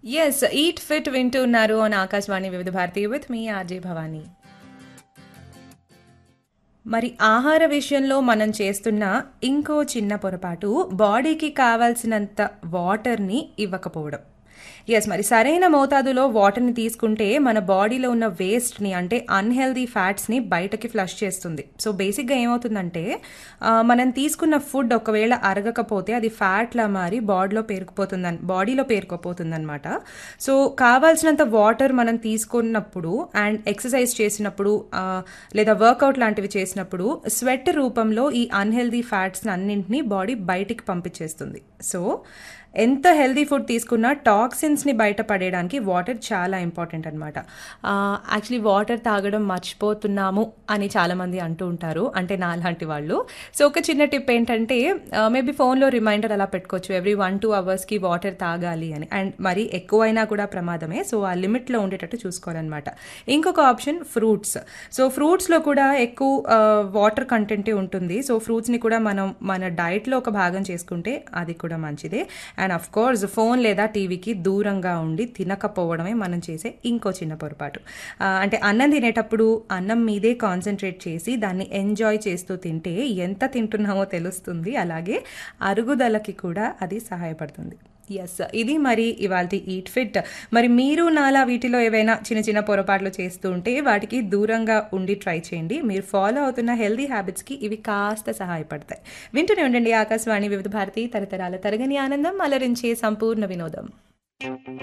yes eat fit వింటున్నారు అని Akashvani Vividh Bharati with మీ ఆర్జే భవానీ మరి ఆహార విషయంలో మనం చేస్తున్న ఇంకో చిన్న పొరపాటు బాడీకి కావాల్సినంత వాటర్ని ఇవ్వకపోవడం ఎస్ మరి సరైన మోతాదులో వాటర్ని తీసుకుంటే మన బాడీలో ఉన్న వేస్ట్ని అంటే అన్హెల్దీ ఫ్యాట్స్ని బయటకి ఫ్లష్ చేస్తుంది సో బేసిక్గా ఏమవుతుందంటే ఆ, మనం తీసుకున్న ఫుడ్ ఒకవేళ అరగకపోతే అది ఫ్యాట్లా మారి బాడీలో పేరుకుపోతుందని బాడీలో పేరుకుపోతుందన్నమాట సో కావాల్సినంత వాటర్ మనం తీసుకున్నప్పుడు అండ్ ఎక్సర్సైజ్ చేసినప్పుడు ఆ, లేదా వర్కౌట్ లాంటివి చేసినప్పుడు స్వెట్ రూపంలో ఈ అన్హెల్దీ ఫ్యాట్స్ అన్నింటినీ బాడీ బయటికి పంపించేస్తుంది సో ఎంత హెల్దీ ఫుడ్ తీసుకున్నా టాక్సిన్స్ని బయటపడేయడానికి వాటర్ చాలా ఇంపార్టెంట్ అనమాట యాక్చువల్లీ వాటర్ తాగడం మర్చిపోతున్నాము అని చాలామంది అంటూ ఉంటారు అంటే నా లాంటి వాళ్ళు సో ఒక చిన్న టిప్ ఏంటంటే మేబీ ఫోన్లో రిమైండర్ అలా పెట్టుకోవచ్చు ఎవ్రీ వన్ టూ అవర్స్కి వాటర్ తాగాలి అని అండ్ మరి ఎక్కువైనా కూడా ప్రమాదమే సో ఆ లిమిట్లో ఉండేటట్టు చూసుకోవాలన్నమాట ఇంకొక ఆప్షన్ ఫ్రూట్స్ సో ఫ్రూట్స్లో కూడా ఎక్కువ వాటర్ కంటెంటే ఉంటుంది సో ఫ్రూట్స్ని కూడా మనం మన డైట్లో ఒక భాగం చేసుకుంటే అది కూడా మంచిదే అండ్ అఫ్ కోర్స్ ఫోన్ లేదా టీవీకి దూరంగా ఉండి తినకపోవడమే మనం చేసే ఇంకో చిన్న పొరపాటు ఆ, అంటే అన్నం తినేటప్పుడు అన్నం మీదే కాన్సన్ట్రేట్ చేసి దాన్ని ఎంజాయ్ చేస్తూ తింటే ఎంత తింటున్నామో తెలుస్తుంది అలాగే అరుగుదలకి కూడా అది సహాయపడుతుంది ఎస్ ఇది మరి ఇవాళ ఈట్ ఫిట్ మరి మీరు నాలా వీటిలో ఏవైనా చిన్న చిన్న పొరపాట్లు చేస్తూ ఉంటే వాటికి దూరంగా ఉండి ట్రై చేయండి మీరు ఫాలో అవుతున్న హెల్దీ హ్యాబిట్స్కి ఇవి కాస్త సహాయపడతాయి వింటూనే ఉండండి ఆకాశవాణి వివిధ భారతి తరతరాల తరగని ఆనందం అలరించే సంపూర్ణ వినోదం